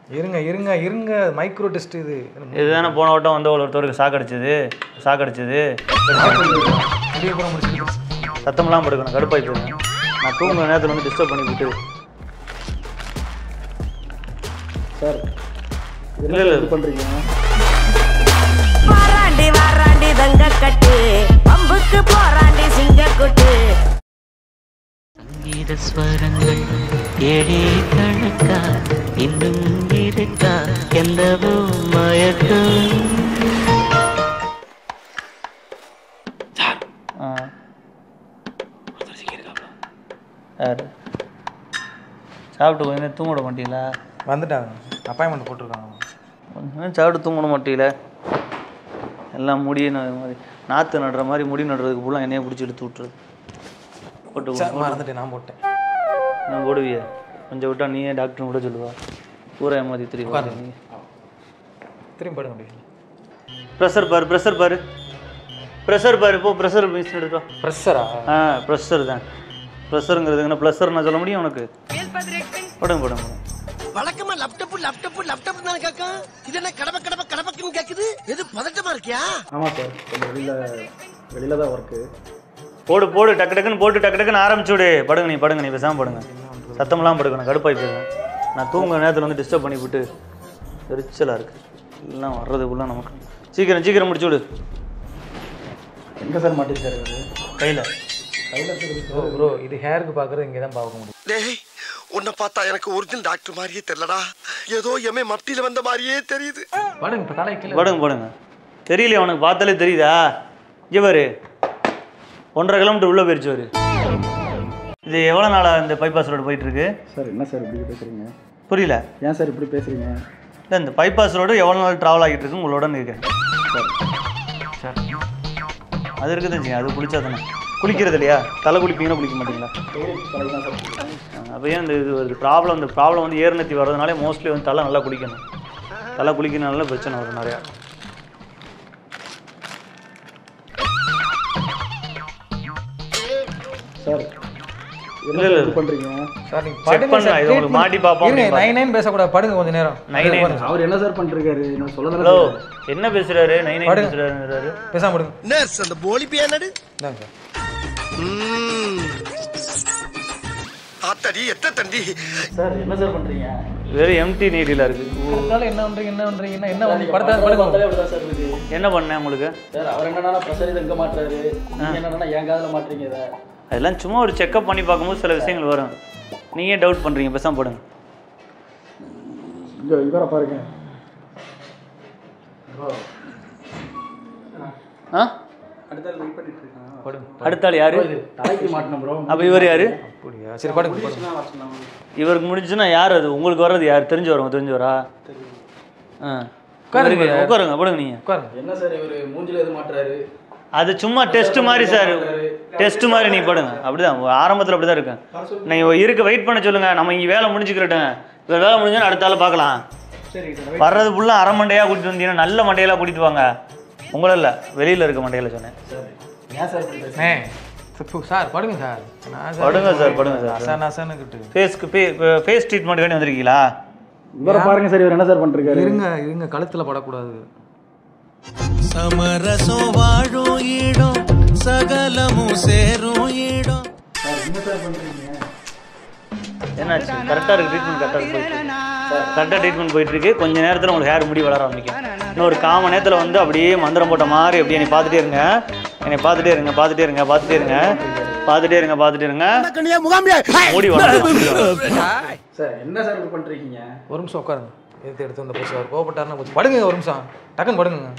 இருங்க இருங்க இருங்க மைக்ரோ டெஸ்ட் இது இதுதானே போன வட்டம் வந்து ஒருத்தருக்கு சாக்கடிச்சது சாக்கடிச்சது முடிய போகிற முடிச்சு சத்தமெல்லாம் படுக்கணும் கடுப்பாய் போயிருங்க நான் தூங்குற நேரத்தில் வந்து டிஸ்டர்ப் பண்ணி விட்டு சார் இல்லை இல்லை பண்ணுறீங்க வாராண்டி வாராண்டி தங்க கட்டு பம்புக்கு போராண்டி சிங்கக்குட்டு சங்கீத ஸ்வரங்கள் ஏழே கணக்கா இன்னும் இருக்கா எந்தவோ மயக்கம் ஆ யார் சாப்பிட்டு கொஞ்ச நேரம் தூங்க விட மாட்டீங்களா வந்துட்டாங்க அப்பாயின்மெண்ட் போட்டிருக்காங்க கொஞ்ச நேரம் சாப்பிட்டு தூங்க விட மாட்டீங்களா எல்லாம் முடி ந- மாதிரி நாற்று நடுற மாதிரி முடி நடுறதுக்கு ஃபுல்லாக என்னையே பிடிச்சி இழுத்து விட்டுறது போட்டு சார் மறந்துட்டேன் நான் போட்டேன் நான் போடுவிய கொஞ்சம் விட்டா நீயே டாக்டர் கூட சொல்லுவா ஊரா ஏமாத்தி தெரியும் நீ திரும்பி படுங்க அப்படியே ப்ரெஷர் பாரு ப்ரெஷர் பாரு ப்ரெஷர் பாரு இப்போ ப்ரெஷர் மிஸ் எடுத்துவா ப்ரெஷரா ஆ ப்ரெஷர் தான் ப்ரெஷருங்கிறது என்ன ப்ளஸ்ஸர் நான் சொல்ல முடியும் உனக்கு படுங்க படுங்க படுங்க வழக்கமா லேப்டாப் லேப்டாப் லேப்டாப் தானே கேட்கும் இது என்ன கடமை கடமை கடமைக்குன்னு கேக்குது எது பதட்டமா இருக்கியா ஆமாம் சார் கொஞ்சம் வெளியில் வெளியில் தான் ஒர்க்கு போடு போடு டக்கு டக்குன்னு போட்டு டக்கு டக்குன்னு ஆரம்பிச்சு விடு படுங்க நீ படுங்க நீ பேசாம படுங்க சத்தமெல்லாம் படுக்கணும் கடுப்பாய் போயிருங்க நான் தூங்குற நேரத்தில் வந்து டிஸ்டர்ப் பண்ணி விட்டு எரிச்சலாக இருக்கு எல்லாம் வர்றதுக்குள்ள நமக்கு சீக்கிரம் சீக்கிரம் முடிச்சு விடு எங்கே சார் மாட்டிருக்காரு இவரு கையில் ப்ரோ ப்ரோ இது ஹேருக்கு பார்க்குறது இங்கே தான் பார்க்க முடியும் டேய் உன்னை பார்த்தா எனக்கு ஒரிஜினல் டாக்டர் மாதிரியே தெரியலடா ஏதோ எமே மப்டியில வந்த மாதிரியே தெரியுது படுங்க இப்போ தலை கீழே படுங்க படுங்க தெரியலையா உனக்கு பார்த்தாலே தெரியுதா இங்கே பாரு ஒன்றரை கிலோமீட்டர் உள்ளே போயிருச்சு வரு இது எவ்வளோ நாளாக இந்த பைபாஸ் ரோடு போயிட்டு இருக்கு சார் என்ன சார் இப்படி பேசுகிறீங்க புரியல ஏன் சார் இப்படி பேசுகிறீங்க இல்லை இந்த பைபாஸ் ரோடு எவ்வளோ நாள் ட்ராவல் ஆகிட்டு இருக்கு உங்களோட இருக்கேன் சார் அது இருக்குது தான் அது குளிச்சா தானே குளிக்கிறது இல்லையா தலை குளிப்பீங்கன்னா குளிக்க மாட்டீங்களா அப்போ ஏன் இந்த இது வருது ப்ராப்ளம் இந்த ப்ராப்ளம் வந்து ஏர்நத்தி வர்றதுனாலே மோஸ்ட்லி வந்து தலை நல்லா குளிக்கணும் தலை குளிக்கிறதுனால பிரச்சனை வரும் நிறையா சார் இல்லை இல்லை இது பண்ணுறீங்க சார் நீங்க Check படுங்க பண்ணலாம், சார் இது உங்களுக்கு மாட்டி பார்ப்போம் இருங்க அப்படின்னு நைன் நைன் பேசக்கூடாது படுங்க கொஞ்ச நேரம் நைன் நைன் அவர் என்ன சார் பண்ணிருக்காரு நான் சொல்ல ஹலோ என்ன பேசுறாரு நைன் நைன் படுங்க. பேசுறாரு பேசாம படுங்க நர்ஸ் அந்த போலி பியானடு இந்தாங்க சார் ஆத்தடி எத்த தண்டி சார் என்ன சார் பண்ணுறீங்க வெறும் எம்டி நீடியில் இருக்கு அதனால என்ன பண்றீங்க என்ன பண்றீங்க என்ன என்ன வந்து படுத்தா படுங்க அப்படிதான் சார் இருக்கு என்ன பண்ணேன் உங்களுக்கு சார் அவர் என்னன்னா ப்ரெஷர் இதை எங்கே மாட்டுறாரு நீங்கள் என்னன்னா என் காதில் மாட்டுறீங்க இதை அதெல்லாம் சும்மா ஒரு செக்அப் பண்ணி பார்க்கும்போது சில விஷயங்கள் வரும் நீங்க டவுட் பண்றீங்க பேசாம போடுங்க இங்கே இவரை பாருங்க ஆ அடுத்த வெயிட் பண்ணிட்டு இருக்கான் அடுத்த ஆள் யாரு தலைக்கு மாட்டணும் ப்ரோ அப்ப இவர் யாரு அப்படியா சரி படுங்க படுங்க இவருக்கு முடிஞ்சுன்னா யார் அது உங்களுக்கு வர்றது யார் தெரிஞ்சு வரவங்க தெரிஞ்சவரா ஆ உட்காருங்க. இவருக்கு- உட்காருங்க போடுங்க நீங்க உட்காருங்க என்ன சார் இவர் மூஞ்சில எது மாட்டுறாரு அது சும்மா டெஸ்ட் மாதிரி சார் டெஸ்ட் மாதிரி நீ படுங்க அப்படிதான் ஆரம்பத்தில் அப்படிதான் இருக்கேன் நீங்கள் இருக்க வெயிட் பண்ண சொல்லுங்க நம்ம இங்கே வேலை முடிஞ்சுக்கிறட்டும் இவர் வேலை முடிஞ்சா அடுத்த ஆள் பார்க்கலாம் சரி சார் வர்றது ஃபுல்லாக அரை மண்டையாக கூட்டிட்டு வந்தீங்கன்னா நல்ல மண்டையெல்லாம் கூட்டிட்டு வாங்க உங்கள இல்லை வெளியில் இருக்க மண்டையில சொன்னேன் ஏன் சார் இப்படி பேசுறீங்க? ஏ சு- சார் படுங்க சார் நான் படுங்க சார், படுங்க சார். நசா நசானுக்கிட்டு ஃபேஸ்க்கு ஃபே ஃபேஸ் ட்ரீட்மெண்ட் வேண்டி வந்திருக்கீங்களா இவரை பாருங்க சார் இவர் என்ன சார் பண்ணிருக்காரு இருங்க இருங்க கழுத்துல படக்கூடாது சமரசம் வாழும் ஈடம் சகலமும் சேரும் ஈடம் என்னாச்சு கரெக்டாக இருக்கு ட்ரீட்மெண்ட் கரெக்டாக இருக்கு கரெக்டாக ட்ரீட்மெண்ட் போயிட்டு இருக்கு கொஞ்ச நேரத்தில் உங்களுக்கு ஹேர் முடி வளர ஆரம்பிக்கும் இன்னும் ஒரு காம நேரத்தில் வந்து அப்படியே மந்திரம் போட்ட மாதிரி அப்படியே என்னை பார்த்துட்டே இருங்க என்னை பார்த்துட்டே இருங்க பார்த்துட்டே இருங்க பார்த்துட்டே இருங்க பார்த்துட்டே இருங்க பார்த்துட்டே இருங்க முடி வளர சார் என்ன சார் இப்படி பண்ணிருக்கீங்க ஒரு நிமிஷம் உட்காருங்க எடுத்து எடுத்து இந்த போச்சு அவர் கோவப்பட்டாருன்னா போச்சு படுங்க ஒரு நிமிஷம் டக்குன்னு படுங்க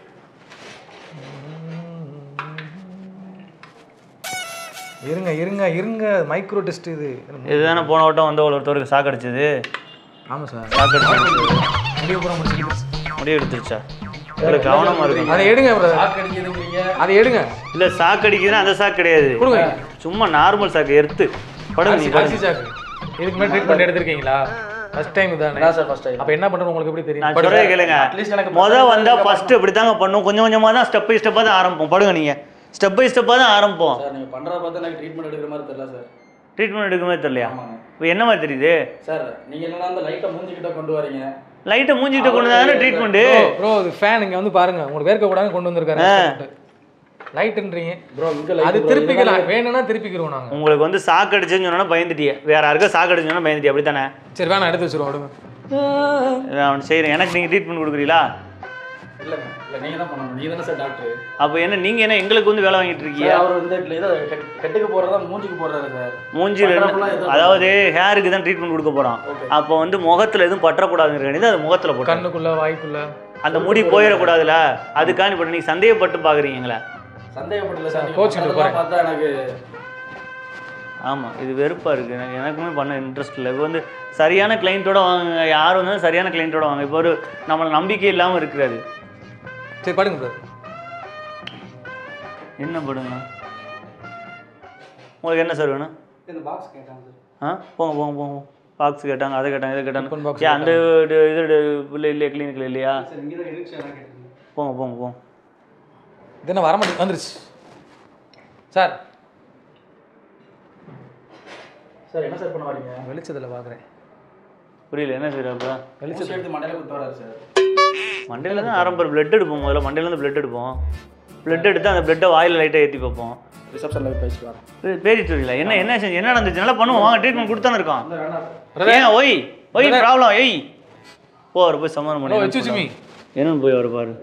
இருங்க இருங்க இருங்க மைக்ரோ டெஸ்ட் இது இதுதானே போன வட்டம் வந்து ஒருத்தருக்கு சாக்கடிச்சது ஆமாம் சார் சாக்கடிச்சு முடிவு பூரா முடிச்சு முடிவு எடுத்துருச்சா உங்களுக்கு கவனமாக இருக்கும் அதை எடுங்க brother. அடிக்கிறதுங்கிறீங்க அதை எடுங்க இல்லை சாக்கடிக்குதுன்னா அந்த சாக்கு கிடையாது கொடுங்க சும்மா நார்மல் சாக்கு எடுத்து படுங்க நீ அரிசி படுங்க அரிசி சாக்கு இதுக்கு மேலே ட்ரீட்மெண்ட் எடுத்திருக்கீங்களா ஃபர்ஸ்ட் டைம் தானே சார் ஃபர்ஸ்ட் டைம் அப்போ என்ன பண்ணுறது உங்களுக்கு எப்படி தெரியும் நான் சொல்றதை கேளுங்க Atleast எனக்கு முத வந்தா ஃபர்ஸ்ட் இப்படி தாங்க பண்ணும் கொஞ்சம் கொஞ்சமாக தான் ஸ்டெப் பை ஸ்டெப்பாக தான் ஆரம்பிப்போம் படுங்க நீங்க ஸ்டெப் பை ஸ்டெப்பாக தான் ஆரம்பிப்போம் சார் நீங்க பண்றத பார்த்தா எனக்கு ட்ரீட்மெண்ட் எடுக்கிற மாதிரி தெரியல சார் ட்ரீட்மெண்ட் எடுக்குமே தெரியலையா ஆமாங்க. இப்போ என்ன மாதிரி தெரியுது சார் நீங்க என்னன்னா அந்த லைட்டை மூஞ்சிக்கிட்ட கொண்டு வரீங்க லைட்டை மூஞ்சிக்கிட்ட கொண்டு தானே ட்ரீட்மெண்ட்டு ப்ரோ இது ஃபேன் இங்க வந்து பாருங்க உங்களுக்கு வேர்க்க கூடாது கொண்டு வந்திருக்காரு லைட்ன்றீங்க ப்ரோ இங்க அது லைட் திருப்பிக்கலாம் வேணும்னா திருப்பிக்கிறோம் நாங்க உங்களுக்கு வந்து சாக்கு அடிச்சுன்னு சொன்னா பயந்துட்டியே வேற யாருக்கா சாக்கு அடிச்சுன்னு சொன்னா பயந்துட்டியே அப்படி தானே சரி வேணாம் எடுத்து வச்சிருவோம் விடுங்க அவன் செய்கிறேன் எனக்கு நீங்கள் ட்ரீட்மெண்ட் கொடுக்குறீங்களா இல்லைங்க இல்லை நீங்க தான் பண்ணணும் நீங்க தானே சார் டாக்டர் அப்போ என்ன நீங்கள் என்ன எங்களுக்கு வந்து வேலை வாங்கிட்டு இருக்கீங்க அவர் வந்து இதை ஹெட்- ஹெட்டுக்கு போடுறதா மூஞ்சிக்கு போடுறாரு சார் மூஞ்சில பட்டறப்பெல்லாம் என்ன எதுவும் அதாவது ஹேருக்கு தான் ட்ரீட்மெண்ட் கொடுக்க போகிறோம் அப்போ வந்து முகத்தில் எதுவும் பற்றக்கூடாதுங்கிறது அது முகத்தில் போட்டு கண்ணுக்குள்ள வாய்க்குள்ள அந்த முடி போயிடக்கூடாதுல அதுக்காண்டி இப்போ நீங்கள் சந்தேகப்பட்டு பார்க்குறீங்களா சந்தேகப்படல சார் கோச்சுக்கிட்டு நீங்க போறேன். பார்த்தா எனக்கு ஆமாம் இது வெறுப்பாக இருக்குது எனக்கு எனக்குமே பண்ண இன்ட்ரெஸ்ட் இல்லை இப்போ வந்து சரியான கிளைண்ட்டோட வாங்க யார் வந்தாலும் சரியான கிளைண்ட்டோட வாங்க இப்போ ஒரு நம்மளை நம்பிக்கை இல்லாமல் இருக்கிறாரு சரி படுங்க ப்ரோ என்ன படுங்க உங்களுக்கு என்ன சார் வேணும் இந்த பாக்ஸ் கேட்டாங்க சார் ஆ போங்க போங்க போங்க பாக்ஸ் கேட்டாங்க அதை கேட்டாங்க இதை Open box கேட்டாங்க ஏன் அந்த இது- இது இல்லை இல்லையா கிளினிக்கில் இல்லையா சார் இங்கே தான் இருந்துச்சு அதான் கேட்டேன் போங்க போங்க போங்க இது என்ன வர மாட்டேங்குது வந்துருச்சு சார் சார் என்ன சார் பண்ண வரீங்க வெளிச்சத்தில் பார்க்குறேன் புரியல என்ன சார் அப்போ வெளிச்சத்தை எடுத்து மண்டையில குத்து வராரு சார் மண்டையில தான் ஆரம்பம் பிளட் எடுப்போம் முதல்ல மண்டையிலேருந்து பிளட் எடுப்போம் பிளட் எடுத்து அந்த பிளட்டை வாயில் லைட்டாக ஏற்றி பார்ப்போம் ரிசப்ஷனில் போய் பேசிட்டு வரேன் பே- பேசிட்டு வரீங்களா என்ன என்ன செஞ்சு- என்ன நடந்துச்சு நல்லா பண்ணுவோம் வாங்க ட்ரீட்மெண்ட் கொடுத்தானே இருக்கோம் இல்லை வேணாம் ஏன் ஒய் ஒய் ப்ராப்ளம் ஏய் போ அவர் போய் சமாதானம் ஓ பண்ணி வச்சு வச்சு மீ என்னன்னு போய் அவர் பாரு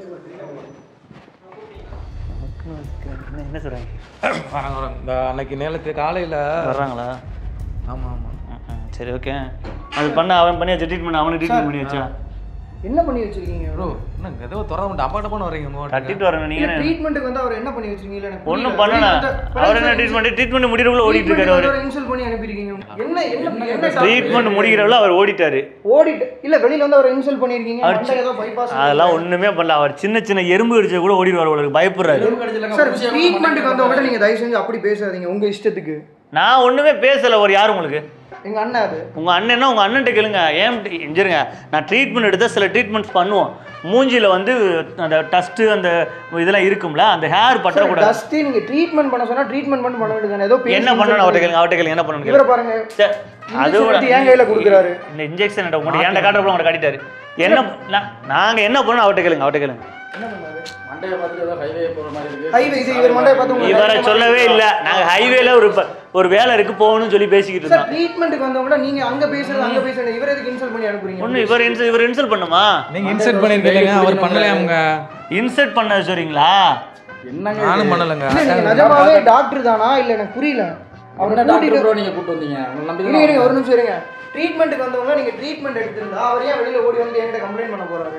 என்ன சொல்கிறாங்க வராங்க வராங்க இந்த அன்னைக்கு நேரத்து காலையில் வர்றாங்களா ஆமாம் ஆமாம் ம், ம். சரி ஓகே அது பண்ண அவன் பண்ணியாச்சு ட்ரீட்மெண்ட் அவனுக்கு ட்ரீட்மெண்ட் பண்ணி வச்சா என்ன பண்ணி வச்சிருக்கீங்க ப்ரோ என்ன ஏதோ திறந்து விட்டு அப்பா டப்பான்னு வர்றீங்க உங்க வாட்டுக்கு. கட்டிட்டு வரணும் நீங்கள் என்ன ட்ரீட்மெண்ட்டுக்கு வந்து அவர் என்ன பண்ணி வச்சிருக்கீங்க எனக்கு ஒன்றும் பண்ணல அவர் என்ன ட்ரீட்மெண்ட் ட்ரீட்மெண்ட் முடிகிறவங்கள ஓடிட்டு இருக்காரு அவர் இன்சல்ட் பண்ணி அனுப்பியிருக்கீங்க என்ன என்ன என்ன ட்ரீட்மெண்ட் முடிகிறவங்கள அவர் ஓடிட்டாரு ஓடிட்டு இல்ல வெளியில வந்து அவர் இன்சல்ட் பண்ணிருக்கீங்க அவர் மண்டை ஏதோ பைபாஸ் அதெல்லாம் ஒண்ணுமே பண்ணல அவர் சின்ன சின்ன எறும்பு கடிச்ச கூட ஓடிடுவார் அவருக்கு பயப்படுறாரு சார் ட்ரீட்மெண்ட்டுக்கு வந்தவங்க நீங்க தயவு செஞ்சு அப்படி பேசாதீங்க உங்க இஷ்டத்துக்கு நான் ஒண்ணுமே பேசல ஒரு யார் உங்களுக்கு எங்க அண்ணன் அது உங்க அண்ணன்னா உங்க அண்ணன்ட்ட கேளுங்க ஏன் எஞ்சிருங்க நான் ட்ரீட்மெண்ட் எடுத்தா சில ட்ரீட்மெண்ட்ஸ் பண்ணுவோம் மூஞ்சில வந்து அந்த டஸ்ட் அந்த இதெல்லாம் இருக்கும்ல அந்த ஹேர் பற்றக்கூடாது டஸ்ட் நீங்க ட்ரீட்மெண்ட் பண்ண சொன்னா ட்ரீட்மெண்ட் பண்ண பண்ண வேண்டியது ஏதோ பேசி என்ன பண்ணணும் அவர்கிட்ட கேளுங்க அவர்கிட்ட கேளுங்க என்ன பண்ணணும் இவரை கேளுங்க பாருங்க சரி, அது injection எடுத்து என் கையில கொடுக்குறாரு இந்த இன்ஜெக்ஷன் உங்கள்கிட்ட ஏன்டா காட்டுறப்ப உங்கள்கிட்ட காட்டிட்டாரு என்ன நா- நாங்க என்ன பண்ணணும் அவர்கிட்ட கேளுங்க அவர்கிட்ட கேளுங்க மண்டையை பார்த்துட்டு ஏதோ ஹைவே போகிற மாதிரி இருக்கு ஹைவே இது இவர் மண்டையை பார்த்து உங்களுக்கு இவரை சொல்லவே இல்ல நாங்க ஹைவேல ஒரு ப- ஒரு வேலை இருக்கு போகணும்னு சொல்லி பேசிக்கிட்டு சார் இருந்தோம் ட்ரீட்மெண்ட்டுக்கு வந்தவங்க நீங்க அங்க பேசுறது அங்க பேசுறது இவர் எதுக்கு இன்சல்ட் பண்ணி அனுப்புறீங்க ஒண்ணு இவர் இன்சல் இவர் இன்சல்ட் பண்ணுமா நீங்க இன்சர்ட் பண்ணிருக்கீங்க அவர் பண்ணலையாமுங்க இன்சல்ட் பண்ண சொல்றீங்களா என்னங்க நானும் பண்ணலைங்க இல்ல நீங்க நிஜமாவே டாக்டர் தானா இல்ல எனக்கு புரியல அவரை என்ன கூட்டிட்டு டாக்டர் ப்ரோ நீங்க கூட்டு வந்தீங்க உங்களை நம்பி இருங்க இருங்க ஒரு நிமிஷம் இருங்க ட்ரீட்மெண்ட்டுக்கு வந்தவங்க நீங்க ட்ரீட்மெண்ட் எடுத்திருந்தா அவர் ஏன் வெளியில ஓடி வந்து என்கிட்ட கம்ப்ளைண்ட் பண்ண போறாரு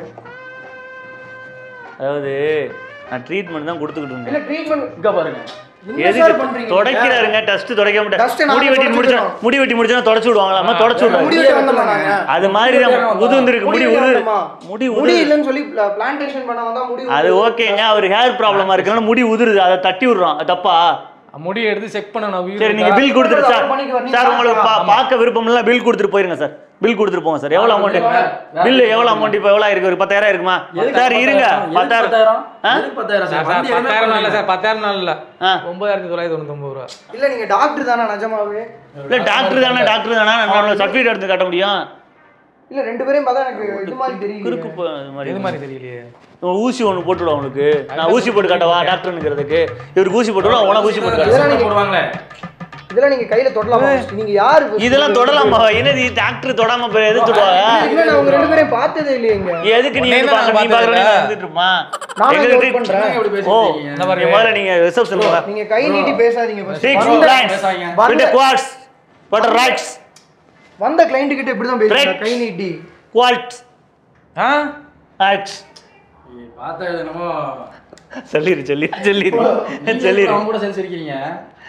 அதாவது நான் ட்ரீட்மெண்ட் தான் கொடுத்துக்கிட்டு இருந்தேன் இல்ல ட்ரீட்மெண்ட் இங்க பாருங்க என்ன சார் எதுக்கு பண்றீங்க தொடக்கிறாருங்க டஸ்ட் தொடக்க Dust மாட்டேன் நாங்க முடி வெட்டி தொடச்சு முடிச்சா விடுறோம். முடி வெட்டி முடிச்சா தொடச்சு விடுவாங்களாமா தொடச்சு முடி விடுறாங்க வெட்ட வந்தோமா நாங்க அது மாதிரி தான் உதுந்துருக்கு முடி உது வந்தோமா? முடி முடி உது இல்லைன்னு சொல்லி பிளான்டேஷன் பண்ண வந்தா முடி அது ஓகேங்க அவர் ஹேர் ப்ராப்ளமா இருக்கனால முடி உதிருது அதை தட்டி விடுறோம் அது தப்பா முடியை எடுத்து செக் பண்ணணும் சரி நீங்க பில் கொடுத்துட்டு சார் பண்ணிட்டு வரணும். சார் உங்களுக்கு பா- பார்க்க விருப்பம் இல்ல பில் கொடுத்துட்டு போயிருங்க சார் பில் கொடுத்துட்டு போங்க சார் எவ்வளவு அமௌண்ட் பில் எவ்வளவு அமௌண்ட் இப்போ எவ்வளவு இருக்கு ஒரு பத்தாயிரம் இருக்குமா சார் இருங்க பத்தாயிரம் பத்தாயிரம் ஆ? எதுக்கு பத்தாயிரம் சார் சார் வந்து எதுவுமே பத்தாயிரம் நாள் பண்ணல. சார் பத்தாயிரம் நாள் இல்ல ஆ. ஒன்பதாயிரத்தி தொள்ளாயிரத்தி தொண்ணூத்தொம்பது ரூபா இல்ல நீங்க டாக்டர் தானா நிஜமாவே இல்ல டாக்டர் தானே டாக்டர் தானே நம்மளோட சர்டிஃபிகேட் எடுத்து காட்ட முடியும் இல்ல ரெண்டு பேரையும் பார்த்தா எனக்கு இது மாதிரி குறுக்கு தெரியல போ- இது மாதிரி இது மாதிரி தெரியலையே இவன் ஊசி ஒன்று போட்டுவிடும் அவனுக்கு நான் ஊசி போட்டு காட்டவா டாக்டர்னுங்கிறதுக்கு இவருக்கு ஊசி போட்டுவிடும் உனக்கு ஊசி போட்டு காட்டுவா இதெல்லாம் நீங்க போடுவாங்க இதெல்லாம் நீங்க கையில தொடலாமா நீங்க யாரு இதெல்லாம் தொடலாமா என்னது டாக்டர் தொடாம போய் எது தொடுவாங்க இல்ல நான் உங்க ரெண்டு பேரையும் பார்த்ததே இல்லையேங்க எதுக்கு நீ உன்னை வந்து தான் பார்க்கற- நீ நான் பார்க்கற நீ பார்த்ததில்ல. இருந்துட்டு இருமா நானும் எங்களுக்கு work பண்றேன். என்னங்க இப்படி ஓ பேசிட்டு இருக்கீங்க? இந்த மாதிரி நீங்க முதல்ல நீங்க ரிசப்ஷன் போங்க நீங்க கை நீட்டி பேசாதீங்க first. Six வந்த- lines பேசாதீங்க. with the quads what are rights வந்த கிளைண்ட் கிட்ட இப்படிதான் பேசுறீங்க Right. கை நீட்டி quads ஆ rights ஏய், பார்த்தா இது என்னமோ சொல்லிரு சொல்லிரு சொல்லிரு நீங்க சொல்லிரு அவங்க கூட சேர்ந்து சிரிக்கிறீங்க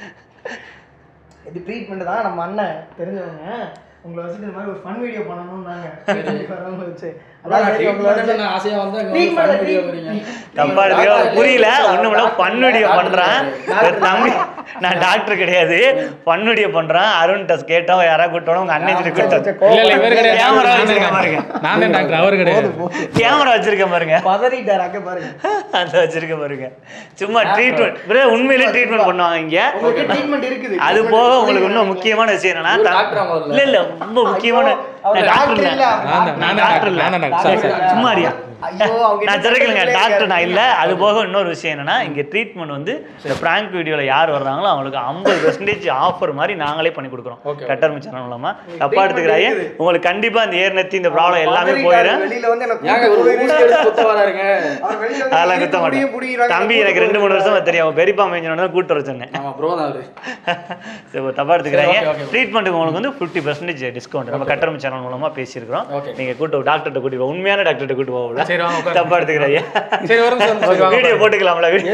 இது ட்ரீட்மெண்ட் தான் நம்ம அண்ணன் தெரிஞ்சவங்க உங்களை வச்சுட்டு இந்த மாதிரி ஒரு ஃபன் வீடியோ பண்ணணும்னாங்க வரவங்க வச்சு அதான் அதான் சரி, உங்களை treatment வச்சு- நான் ஆசையா வந்தா இங்க வந்து Treatment, fun video treatment. வரீங்க. தப்பா இருக்கு புரியல ஒண்ணுமில்ல பன் வீடியோ பண்றேன் டாக்டர் தம்பி நான் டாக்டர் கிடையாது ஃபன் வீடியோ பண்றேன் அருண் டஸ் கேட்டோம் யாராவது கூட்டோம் உங்க அண்ணன் கூட்டம் இல்ல இல்ல இவர் கிடையாது கேமரா நான் வச்சிருக்க தான் பாருங்க நான் தான் டாக்டர் அவர் கிடையாது கேமரா வச்சிருக்க பாருங்க பதறிட்டார் அங்க பாருங்க அந்த வச்சிருக்க பாருங்க சும்மா ட்ரீட்மெண்ட் உண்மையிலே ட்ரீட்மெண்ட் பண்ணுவாங்க இங்க உங்களுக்கு ட்ரீட்மெண்ட் இருக்குது அது போக உங்களுக்கு இன்னும் முக்கியமான விஷயம் என்னன்னா இவர் த- டாக்டரா முதல்ல? இல்ல இல்ல ரொம்ப முக்கியமான அவர் நான் டாக்டர் டாக்டர் இல்ல இல்ல நான் தான் நான் தான் டாக்டர் இல்ல. நான் தான் டாக்டர் சாரி சாரி சும்மா அடியா ஐயோ அவங்க நான் என்ன தெரிவிக்கலங்க சொல்றீங்களே டாக்டர் நான் கேட்கல. இல்ல அது போக இன்னொரு விஷயம் என்னன்னா இங்க ட்ரீட்மெண்ட் வந்து இந்த பிராங்க் வீடியோல யார் வர்றாங்களோ அவங்களுக்கு ஐம்பது பெர்சன்டேஜ் ஆஃபர் மாதிரி நாங்களே பண்ணி கொடுக்குறோம் கட்டர் சேனல் மூலமா தப்பா எடுத்துக்கிறாங்க உங்களுக்கு கண்டிப்பா இந்த ஏர் நெத்தி இந்த ப்ராப்ளம் எல்லாமே பதறிட்டாரு. போயிடும் வெளியில வந்து எனக்கு ஏங்க கூட்டு ஒரு போயிரு. ஊசி எடுத்து குத்த வராருங்க அவர் வெளியில வந்து அதெல்லாம் இழுத்து குத்த முடியும், மாட்டேன் புடிக்கிறாங்க. தம்பி எனக்கு ரெண்டு மூணு வருஷமா தெரியும் அவன் பெரியப்பா மேஞ்சோன்னு கூட்டு வர சொன்னேன் ஆமா ப்ரோ தான் அவரு சரி தப்பா எடுத்துக்கிறாங்க சரி, okay, okay. ட்ரீட்மெண்ட்டுக்கு உங்களுக்கு வந்து ஃபிஃப்டி பர்சன்டேஜ் டிஸ்கவுண்ட் நம்ம கட்டரம் சேனல் மூலமா பேசியிருக்கிறோம் Okay. நீங்க கூட்டு டாக்டர்கிட்ட கூட்டி போ உண்மையான டாக்டர்கிட்ட கூட்டு போகல சரி, வாங்க, உட்காருங்க. தப்பா எடுத்துக்கிறாங்க சரி வரும் சார் சரி வாங்க வீடியோ போட்டுக்கலாம்ல வீடியோ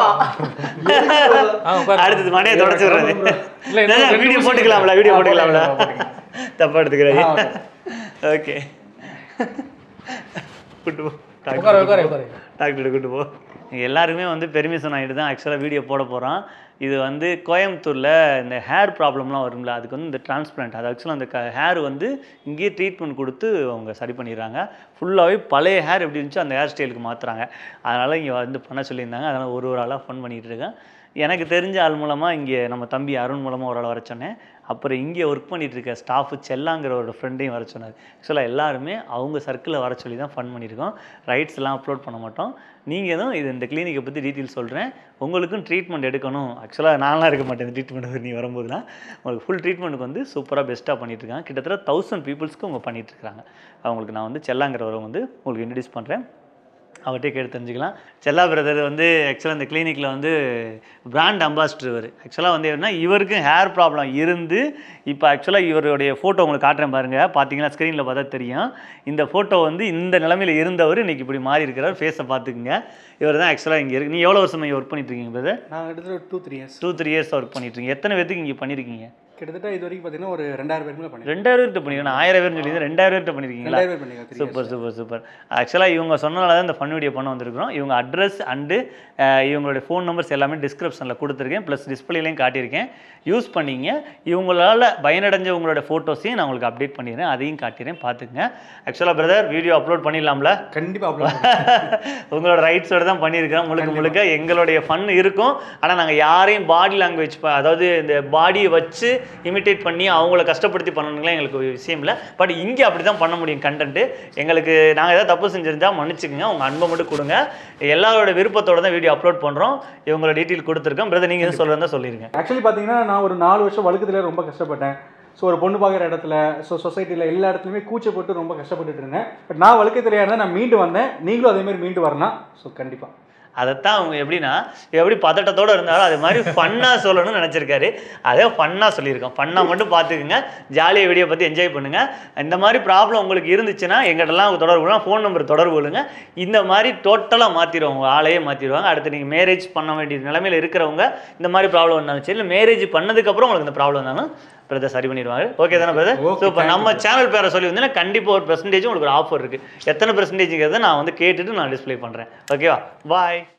ஆ, உட்காருங்க. அடுத்தது மண்டையை தொடச்சு விடுறது இல்ல, இன்னும் ரெண்டு வீடியோ நிமிஷம் போட்டுக்கலாம்ல வீடியோ போட்டுக்கலாம்ல தப்பா எடுத்துக்கிறாங்க ஓகே கூட்டு போ உட்காரு உட்காரு உட்காரு டாக்டர்கிட்ட கூட்டு போ இங்க எல்லாருமே வந்து பெர்மிஷன் ஆகிட்டு தான் ஆக்சுவலாக வீடியோ போட போகிறோம் இது வந்து கோயம்புத்தூரில் இந்த ஹேர் ப்ராப்ளம்லாம் வரும்ல அதுக்கு வந்து இந்த டிரான்ஸ்பிளான்ட் அது ஆக்சுவலாக அந்த ஹேர் வந்து இங்கேயே ட்ரீட்மெண்ட் கொடுத்து அவங்க சரி பண்ணிடுறாங்க ஃபுல்லாகவே பழைய ஹேர் எப்படி இருந்துச்சோ அந்த ஹேர் ஸ்டைலுக்கு மாற்றுறாங்க அதனால் இங்கே வந்து பண்ண சொல்லியிருந்தாங்க அதனால் ஒரு ஒரு ஆளாக ஃபன் பண்ணிகிட்டு இருக்கேன் எனக்கு தெரிஞ்ச ஆள் மூலமாக இங்கே நம்ம தம்பி அருண் மூலமாக ஒரு ஆள் வர சொன்னேன் அப்புறம் இங்கே ஒர்க் பண்ணிட்டு இருக்க ஸ்டாஃபு செல்லாங்கிறவரோட ஃப்ரெண்டையும் வர சொன்னார் ஆக்சுவலாக எல்லாருமே அவங்க சர்க்கிளில் வர சொல்லி தான் ஃபன் பண்ணியிருக்கோம் ரைட்ஸ் எல்லாம் அப்லோட் பண்ண மாட்டோம் நீங்கள் தான் இது இந்த கிளினிக்கை பற்றி டீட்டெயில் சொல்கிறேன் உங்களுக்கும் ட்ரீட்மெண்ட் எடுக்கணும் ஆக்சுவலாக நான்லாம் இருக்க மாட்டேன் இந்த ட்ரீட்மெண்ட் நீ வரும்போதுலாம் உங்களுக்கு ஃபுல் ட்ரீட்மெண்ட்டுக்கு வந்து சூப்பராக பெஸ்ட்டாக பண்ணிட்டுருக்காங்க கிட்டத்தட்ட தௌசண்ட் பீப்புள்ஸ்க்கு அவங்க பண்ணிகிட்ருக்காங்க அவங்களுக்கு நான் வந்து செல்லாங்கிறவரை வந்து உங்களுக்கு இன்ட்ரடியூஸ் பண்ணுறேன் அவர்கிட்டே கேட்டு தெரிஞ்சுக்கலாம் செல்லா பிரதர் வந்து ஆக்சுவலாக இந்த கிளினிக்கில் வந்து பிராண்ட் அம்பாசிடர் இவர் ஆக்சுவலாக வந்து என்ன இவருக்கும் ஹேர் ப்ராப்ளம் இருந்து இப்போ ஆக்சுவலாக இவருடைய ஃபோட்டோ உங்களுக்கு காட்டுறேன் பாருங்கள் பார்த்தீங்கன்னா ஸ்க்ரீனில் பார்த்தா தெரியும் இந்த ஃபோட்டோ வந்து இந்த நிலமையில இருந்தவர் இன்னைக்கு இப்படி மாறி இருக்கிறார் ஃபேஸை பார்த்துக்குங்க இவர் தான் ஆக்சுவலாக இங்கே இருக்கு நீ எவ்வளோ வருஷமா ஒர்க் பண்ணிட்டு இருக்கீங்க பிரதர் நான் கிட்டத்தட்ட two three years two three years work பண்ணிட்டு இருக்கீங்க எத்தனை பேருக்கு இங்கே பண்ணியிருக்கீங்க கிட்டத்தட்ட இது வரைக்கும் பார்த்தீங்கன்னா ஒரு ரெண்டாயிரம் பேருக்கு மேலே பண்ணிருக்கேன் ரெண்டாயிரம் பேர்கிட்ட பண்ணிருக்கேன் நான் ஆயிரம் பேர்னு சொல்லி ரெண்டாயிரம் பேர்கிட்ட பண்ணியிருக்கீங்களா ரெண்டாயிரம் பேர் பண்ணிருக்கேன் த்ரீ சூப்பர் சூப்பர் சூப்பர் ஆக்சுவலாக இவங்க சொன்னனால தான் இந்த ஃபன் வீடியோ பண்ண வந்திருக்கிறோம் இவங்க அட்ரஸ் அண்டு இவங்களுடைய ஃபோன் நம்பர்ஸ் எல்லாமே டிஸ்கிரிப்ஷனில் கொடுத்துருக்கேன் ப்ளஸ் டிஸ்பிளேலையும் காட்டியிருக்கேன் யூஸ் பண்ணிங்க இவங்களால பயனடைஞ்ச உங்களோட ஃபோட்டோஸையும் நான் உங்களுக்கு அப்டேட் பண்ணிடுறேன் அதையும் காட்டிடுறேன் பார்த்துக்குங்க ஆக்சுவலாக பிரதர் வீடியோ அப்லோட் பண்ணிடலாம்ல கண்டிப்பாக அப்லோட் உங்களோட ரைட்ஸோட தான் பண்ணியிருக்கிறோம் முழுக்க முழுக்க எங்களுடைய ஃபன் இருக்கும் ஆனால் நாங்கள் யாரையும் பாடி லாங்குவேஜ் அதாவது இந்த பாடியை வச்சு இமிட்டேட் பண்ணி அவங்கள கஷ்டப்படுத்தி பண்ணணுங்களா எங்களுக்கு ஒரு விஷயம் இல்லை பட் இங்கே அப்படி தான் பண்ண முடியும் கண்டென்ட்டு எங்களுக்கு நாங்கள் ஏதாவது தப்பு செஞ்சிருந்தா மன்னிச்சுக்கோங்க உங்கள் அன்பை மட்டும் கொடுங்க எல்லாரோட விருப்பத்தோட தான் வீடியோ அப்லோட் பண்ணுறோம் இவங்களோட டீட்டெயில் கொடுத்துருக்கோம் பிரதர் நீங்கள் எதுவும் சொல்கிறதா சொல்லிடுங்க ஆக்சுவலி பார்த்தீங்கன்னா நான் ஒரு நாலு வருஷம் வழுக்கத்துல ரொம்ப கஷ்டப்பட்டேன் ஸோ ஒரு பொண்ணு பார்க்குற இடத்துல ஸோ சொசைட்டியில் எல்லா இடத்துலையுமே கூச்சப்பட்டு ரொம்ப கஷ்டப்பட்டுட்டு இருந்தேன் பட் நான் வழுக்கத்திலையாக இருந்தால் நான் மீண்டு வந்தேன் நீங்களும் அதே மாதிரி மீண்டு வரலாம் ஸோ கண்டிப்பாக அதைத்தான் அவங்க எப்படின்னா எப்படி பதட்டத்தோடு இருந்தாலும் அது மாதிரி ஃபன்னாக சொல்லணும்னு நினச்சிருக்காரு அதே ஃபன்னாக சொல்லியிருக்கோம் ஃபன்னாக மட்டும் பார்த்துக்குங்க ஜாலியாக வீடியோ பற்றி என்ஜாய் பண்ணுங்கள் இந்த மாதிரி ப்ராப்ளம் உங்களுக்கு இருந்துச்சுன்னா எங்கிட்டலாம் தொடர்பு கொள்ளுங்க ஃபோன் நம்பர் தொடர்பு கொள்ளுங்க இந்த மாதிரி டோட்டலாக மாற்றிடுவாங்க உங்கள் ஆளையே மாற்றிடுவாங்க அடுத்து நீங்கள் மேரேஜ் பண்ண வேண்டிய நிலமையில இருக்கிறவங்க இந்த மாதிரி ப்ராப்ளம் இருந்தாலும் சரி இல்லை மேரேஜ் பண்ணதுக்கப்புறம் உங்களுக்கு இந்த ப்ராப்ளம் இருந்தாலும் பிரதர் சரி பண்ணிடுவாங்க ஓகே தானே பிரதர் Okay, ஸோ இப்போ thank you, நம்ம சேனல் பேரை சொல்லி வந்தீங்கன்னா கண்டிப்பாக ஒரு பெர்சன்டேஜ் உங்களுக்கு ஒரு ஆஃபர் இருக்குது எத்தனை பெர்சன்டேஜ்ங்கிறத நான் வந்து கேட்டுட்டு நான் டிஸ்ப்ளே பண்ணுறேன் ஓகேவா பாய்